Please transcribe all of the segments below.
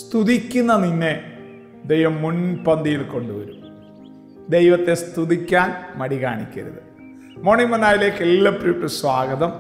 സ്തുതിക്കുന്ന നിന്നെ ദൈവം മുൻപന്തിയിൽ കൊണ്ടുവരും ദൈവത്തെ സ്തുതിക്കാൻ മടി കാണിക്കരുത് മോർണിംഗ് മന്നായിലേക്ക് എല്ലാവരും സ്വാഗതം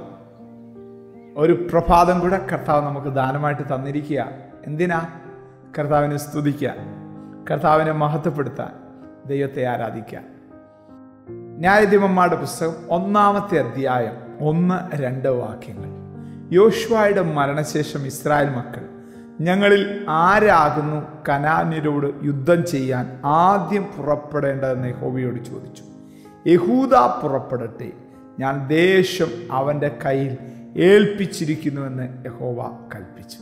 ഒരു പ്രഭാതം കൂടെ കർത്താവ് നമുക്ക് ദാനമായിട്ട് തന്നിരിക്കുക എന്തിനാ കർത്താവിനെ സ്തുതിക്കാൻ കർത്താവിനെ മഹത്വപ്പെടുത്താൻ ദൈവത്തെ ആരാധിക്കാൻ ന്യായാധിപന്മാരുടെ പുസ്തകം ഒന്നാമത്തെ അധ്യായം ഒന്ന് രണ്ട് വാക്യങ്ങൾ യോശുവായുടെ മരണശേഷം ഇസ്രായേൽ മക്കൾ ഞങ്ങളിൽ ആരാകുന്നു കനാന്യരോട് യുദ്ധം ചെയ്യാൻ ആദ്യം പുറപ്പെടേണ്ടതെന്ന് യഹോവയോട് ചോദിച്ചു യഹൂദ പുറപ്പെടട്ടെ ഞാൻ ദേശം അവൻ്റെ കയ്യിൽ ഏൽപ്പിച്ചിരിക്കുന്നുവെന്ന് യഹോവ കൽപ്പിച്ചു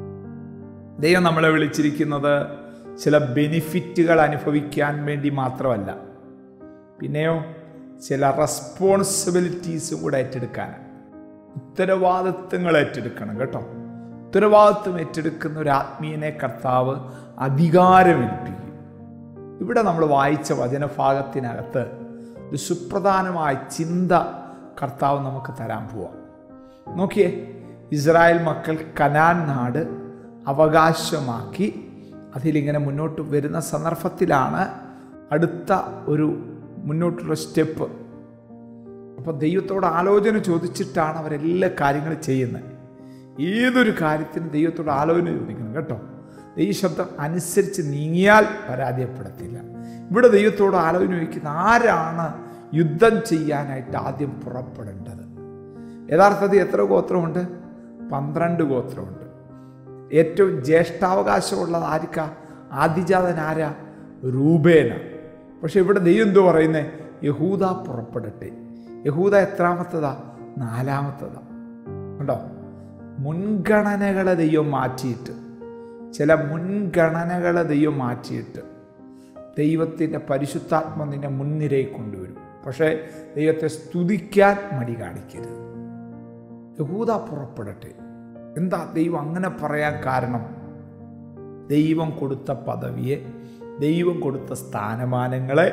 ദൈവം നമ്മളെ വിളിച്ചിരിക്കുന്നത് ചില ബെനിഫിറ്റുകൾ അനുഭവിക്കാൻ വേണ്ടി മാത്രമല്ല പിന്നെയോ ചില റെസ്പോൺസിബിലിറ്റീസും കൂടെ ഏറ്റെടുക്കാനാണ് ഉത്തരവാദിത്വങ്ങൾ ഏറ്റെടുക്കണം കേട്ടോ ഉത്തരവാദിത്വം ഏറ്റെടുക്കുന്ന ഒരു ആത്മീയനെ കർത്താവ് അധികാരമേൽപ്പിക്കും ഇവിടെ നമ്മൾ വായിച്ച വചനഭാഗത്തിനകത്ത് ഒരു സുപ്രധാനമായ ചിന്ത കർത്താവ് നമുക്ക് തരാൻ പോവാം നോക്കിയേ ഇസ്രായേൽ മക്കൾ കനാൻ നാട് അവകാശമാക്കി അതിലിങ്ങനെ മുന്നോട്ട് വരുന്ന സന്ദർഭത്തിലാണ് അടുത്ത ഒരു മുന്നോട്ടുള്ള സ്റ്റെപ്പ് അപ്പോൾ ദൈവത്തോട് ആലോചന ചോദിച്ചിട്ടാണ് അവരെല്ലാ കാര്യങ്ങളും ചെയ്യുന്നത് ഏതൊരു കാര്യത്തിനും ദൈവത്തോട് ആലോചന ചോദിക്കണം കേട്ടോ ദൈവശബ്ദം അനുസരിച്ച് നീങ്ങിയാൽ പരാജയപ്പെടത്തില്ല ഇവിടെ ദൈവത്തോട് ആലോചന ചോദിക്കുന്ന ആരാണ് യുദ്ധം ചെയ്യാനായിട്ട് ആദ്യം പുറപ്പെടേണ്ടത് യഥാർത്ഥത്തിൽ എത്ര ഗോത്രമുണ്ട് പന്ത്രണ്ട് ഗോത്രമുണ്ട് ഏറ്റവും ജ്യേഷ്ഠാവകാശമുള്ളത് ആർക്കാ ആദിജാതൻ ആരാ രൂപേന പക്ഷെ ഇവിടെ ദൈവം എന്തോ പറയുന്നത് യഹൂദ പുറപ്പെടട്ടെ യഹൂദ എത്രാമത്തതാ നാലാമത്തതാ കണ്ടോ മുൻഗണനകളെ ദൈവം മാറ്റിയിട്ട് ചില മുൻഗണനകളെ ദൈവം മാറ്റിയിട്ട് ദൈവത്തിൻ്റെ പരിശുദ്ധാത്മ നിന്നെ മുൻനിരയിൽ കൊണ്ടുവരും പക്ഷേ ദൈവത്തെ സ്തുതിക്കാൻ മടി കാണിക്കരുത് യഹൂദ പുറപ്പെടട്ടെ എന്താ ദൈവം അങ്ങനെ പറയാൻ കാരണം ദൈവം കൊടുത്ത പദവിയെ ദൈവം കൊടുത്ത സ്ഥാനമാനങ്ങളെ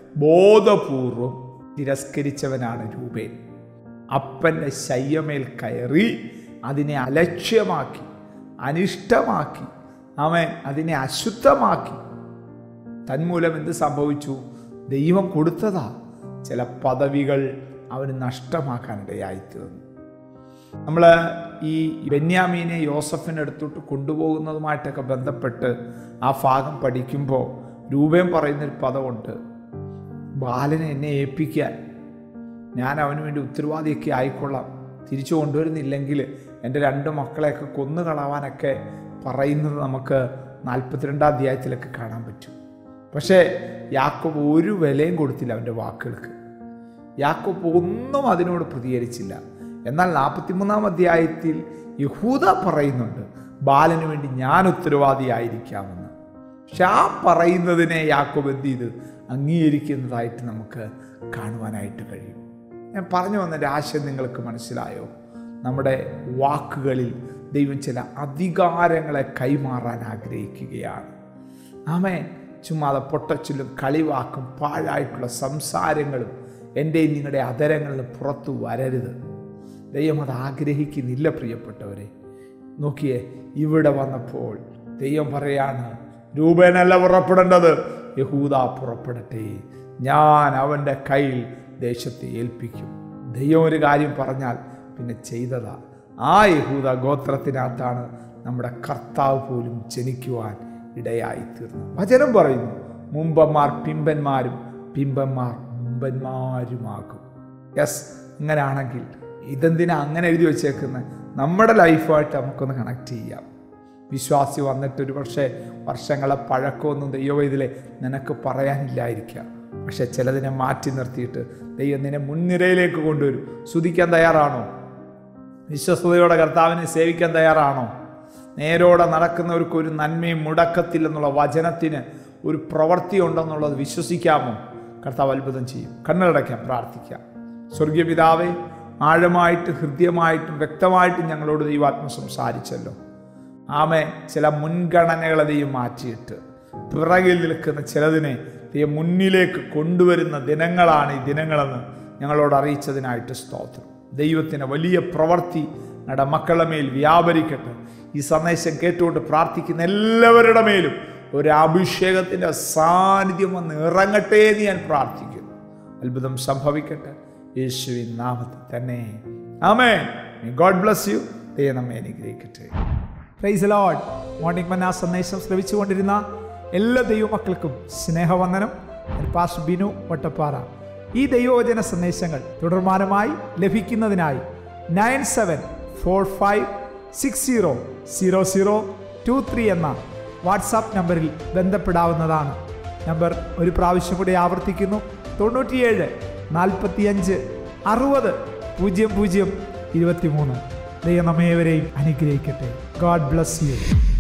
ബോധപൂർവം തിരസ്കരിച്ചവനാണ് രൂപേൻ അപ്പൻ്റെ ശയ്യമേൽ കയറി അതിനെ അലക്ഷ്യമാക്കി അനിഷ്ടമാക്കി അവൻ അതിനെ അശുദ്ധമാക്കി തന്മൂലം എന്ത് സംഭവിച്ചു ദൈവം കൊടുത്തതാ ചില പദവികൾ അവന് നഷ്ടമാക്കാനിടയായിത്തീർന്നു നമ്മൾ ഈ ബെന്യാമീനെ യോസഫിൻ്റെ അടുത്തോട്ട് കൊണ്ടുപോകുന്നതുമായിട്ടൊക്കെ ബന്ധപ്പെട്ട് ആ ഭാഗം പഠിക്കുമ്പോൾ രൂപയും പറയുന്നൊരു പദമുണ്ട് ബാലനെ എന്നെ ഏൽപ്പിക്കാൻ ഞാൻ അവന് വേണ്ടി ഉത്തരവാദിയൊക്കെ ആയിക്കൊള്ളാം തിരിച്ചു കൊണ്ടുവരുന്നില്ലെങ്കിൽ എൻ്റെ രണ്ട് മക്കളെയൊക്കെ കൊന്നു കളവാനൊക്കെ പറയുന്നത് നമുക്ക് നാൽപ്പത്തിരണ്ടാം അധ്യായത്തിലൊക്കെ കാണാൻ പറ്റും പക്ഷേ യാക്കോബ് ഒരു വിലയും കൊടുത്തില്ല അവൻ്റെ വാക്കുകൾക്ക് യാക്കോബ് ഒന്നും അതിനോട് പ്രതികരിച്ചില്ല എന്നാൽ നാൽപ്പത്തിമൂന്നാം അധ്യായത്തിൽ യഹൂദ പറയുന്നുണ്ട് ബാലന് വേണ്ടി ഞാൻ ഉത്തരവാദിയായിരിക്കാമെന്ന് പക്ഷെ ആ പറയുന്നതിനെ യാക്കോബ് എന്ത് ചെയ്ത് അംഗീകരിക്കുന്നതായിട്ട് നമുക്ക് കാണുവാനായിട്ട് കഴിയും ഞാൻ പറഞ്ഞു വന്നതിൻ്റെ ആശയം നിങ്ങൾക്ക് മനസ്സിലായോ നമ്മുടെ വാക്കുകളിൽ ദൈവം ചില അധികാരങ്ങളെ കൈമാറാൻ ആഗ്രഹിക്കുകയാണ് ആമേ ചുമ്മാതെ പൊട്ടച്ചിലും കളിവാക്കും പാഴായിട്ടുള്ള സംസാരങ്ങളും എൻ്റെയും നിങ്ങളുടെ അതരങ്ങളിൽ നിന്ന് പുറത്തു വരരുത് ദൈവം അത് ആഗ്രഹിക്കുന്നില്ല പ്രിയപ്പെട്ടവരെ നോക്കിയേ ഇവിടെ വന്നപ്പോൾ ദൈവം പറയാണ് രൂപേനല്ല പുറപ്പെടേണ്ടത് യഹൂദ പുറപ്പെടട്ടെ ഞാൻ അവൻ്റെ കയ്യിൽ ദേശത്തെ ഏൽപ്പിക്കും ദൈവം ഒരു കാര്യം പറഞ്ഞാൽ പിന്നെ ചെയ്തതാ ആ യഹൂദ ഗോത്രത്തിനകത്താണ് നമ്മുടെ കർത്താവ് പോലും ജനിക്കുവാൻ ഇടയായിത്തീർന്നു വചനം പറയുന്നു മുമ്പന്മാർ പിമ്പന്മാരും പിമ്പന്മാർ മുമ്പന്മാരുമാകും യെസ് അങ്ങനെയാണെങ്കിൽ ഇതെന്തിനാ അങ്ങനെ എഴുതി വെച്ചേക്കുന്നത് നമ്മുടെ ലൈഫായിട്ട് നമുക്കൊന്ന് കണക്ട് ചെയ്യാം വിശ്വാസി വന്നിട്ട് ഒരു പക്ഷേ വർഷങ്ങളെ പഴക്കമൊന്നും ദൈവം ഇതിലെ നിനക്ക് പറയാനില്ലായിരിക്കാം പക്ഷെ ചിലതിനെ മാറ്റി നിർത്തിയിട്ട് ദൈവം നിന്നെ മുൻനിരയിലേക്ക് കൊണ്ടുവരും സ്തുതിക്കാൻ തയ്യാറാണോ വിശ്വസ്തയോടെ കർത്താവിനെ സേവിക്കാൻ തയ്യാറാണോ നേരോടെ നടക്കുന്നവർക്ക് ഒരു നന്മയും മുടക്കത്തില്ലെന്നുള്ള വചനത്തിന് ഒരു പ്രവൃത്തി ഉണ്ടെന്നുള്ളത് വിശ്വസിക്കാമോ കർത്താവ് അത്ഭുതം ചെയ്യും കണ്ണടയ്ക്കാം പ്രാർത്ഥിക്കാം സ്വർഗീയ പിതാവേ ആഴമായിട്ട് ഹൃദ്യമായിട്ടും വ്യക്തമായിട്ടും ഞങ്ങളോട് ദൈവാത്മ സംസാരിച്ചല്ലോ ആമേ ചില മുൻഗണനകളെ ദൈവം മാറ്റിയിട്ട് പിറകിൽ നിൽക്കുന്ന ചിലതിനെ ദൈവം മുന്നിലേക്ക് കൊണ്ടുവരുന്ന ദിനങ്ങളാണ് ഈ ദിനങ്ങളെന്ന് ഞങ്ങളോട് അറിയിച്ചതിനായിട്ട് സ്തോത്രം ദൈവത്തിന് വലിയ പ്രവൃത്തി ഞങ്ങളുടെ മക്കളുടെ മേൽ വ്യാപരിക്കട്ടെ ഈ സന്ദേശം കേട്ടുകൊണ്ട് പ്രാർത്ഥിക്കുന്ന എല്ലാവരുടെ മേലും ഒരു അഭിഷേകത്തിൻ്റെ സാന്നിധ്യം വന്ന് ഇറങ്ങട്ടെ എന്ന് ഞാൻ പ്രാർത്ഥിക്കുന്നു അത്ഭുതം സംഭവിക്കട്ടെ യേശുവിൻ നാമത്തിൽ തന്നെ ആമേ ഗോഡ് ബ്ലസ് യു ദേ നമ്മെ അനുഗ്രഹിക്കട്ടെ പ്രൈസ് ലോഡ് മോർണിംഗ് മന്ന സന്ദേശം ശ്രവിച്ചുകൊണ്ടിരുന്ന എല്ലാ ദൈവമക്കൾക്കും സ്നേഹവന്ദനം ഞാൻ പാസ് ബിനു വട്ടപ്പാറ ഈ ദൈവവചന സന്ദേശങ്ങൾ തുടർമാനമായി ലഭിക്കുന്നതിനായി nine seven four five six zero zero zero two three എന്ന വാട്സാപ്പ് നമ്പറിൽ ബന്ധപ്പെടാവുന്നതാണ് നമ്പർ ഒരു പ്രാവശ്യം കൂടി ആവർത്തിക്കുന്നു തൊണ്ണൂറ്റിയേഴ് നാൽപ്പത്തിയഞ്ച് അറുപത് പൂജ്യം പൂജ്യം ഇരുപത്തിമൂന്ന് ദൈവം നമ്മേവരെയും അനുഗ്രഹിക്കട്ടെ ഗോഡ് ബ്ലസ് യു